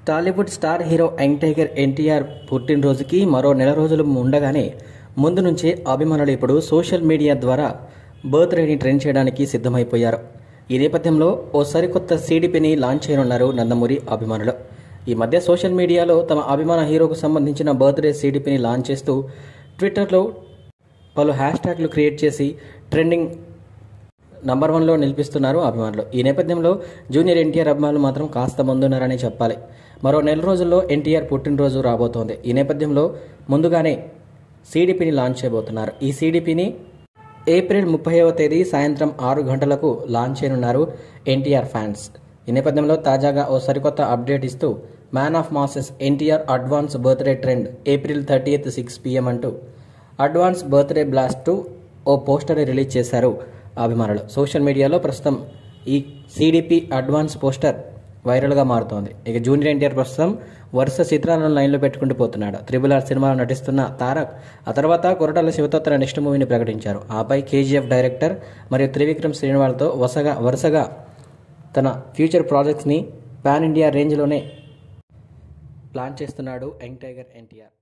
Tollywood star hero young tiger NTR పుట్టినరోజుకి మరో నెల రోజులు ఉండగానే ముందు నుంచే అభిమానులు ఇప్పుడు సోషల్ మీడియా ద్వారా బర్త్డేని ట్రెండ్ చేయడానికి సిద్ధమైపోయారు ఈ నేపథ్యంలో ఓ సరికొత్త సీడీపీని లాంచ్ చేయనున్నారు నందమూరి అభిమానులు ఈ మధ్య సోషల్ మీడియాలో తమ అభిమాన హీరోకు సంబంధించిన బర్త్డే సీడీపీని లాంచ్ చేస్తూ ట్విట్టర్లో పలు హ్యాష్ ట్యాగ్లు క్రియేట్ చేసి ట్రెండింగ్ నంబర్ వన్లో నిలిపిస్తున్నారు అభిమానులు ఈ నేపథ్యంలో జూనియర్ ఎన్టీఆర్ అభిమానులు మాత్రం కాస్త ముందున్నారని చెప్పాలి మరో నెల రోజుల్లో ఎన్టీఆర్ పుట్టినరోజు రాబోతోంది ఈ నేపథ్యంలో ముందుగానే సీడీపీని లాంచ్ చేయబోతున్నారు ఈ సీడీపీని ఏప్రిల్ ముప్పైవ తేదీ సాయంత్రం ఆరు గంటలకు లాంచ్ చేయనున్నారు ఎన్టీఆర్ ఫ్యాన్స్ ఈ నేపథ్యంలో తాజాగా ఓ సరికొత్త అప్డేట్ ఇస్తూ man of masses NTR advance birthday trend April thirtieth six PM అంటూ అడ్వాన్స్ బర్త్డే బ్లాస్ట్ ఓ పోస్టర్ రిలీజ్ చేశారు అభిమానులు సోషల్ మీడియాలో ప్రస్తుతం ఈ సిడిపి అడ్వాన్స్ పోస్టర్ వైరల్గా మారుతోంది ఇక జూనియర్ ఎన్టీఆర్ ప్రస్తుతం వరుస చిత్రాలను లైన్లో పెట్టుకుంటూ పోతున్నాడు త్రిబుల్ ఆర్ సినిమాలో నటిస్తున్న తారక్ ఆ తర్వాత కొరటాల శివతో తన నెక్స్ట్ మూవీని ప్రకటించారు ఆపై కేజీఎఫ్ డైరెక్టర్ మరియు త్రివిక్రమ్ శ్రీనివాల్తో వరుసగా వరుసగా తన ఫ్యూచర్ ప్రాజెక్ట్స్ని పాన్ ఇండియా రేంజ్లోనే ప్లాన్ చేస్తున్నాడు యంగ్ టైగర్ ఎన్టీఆర్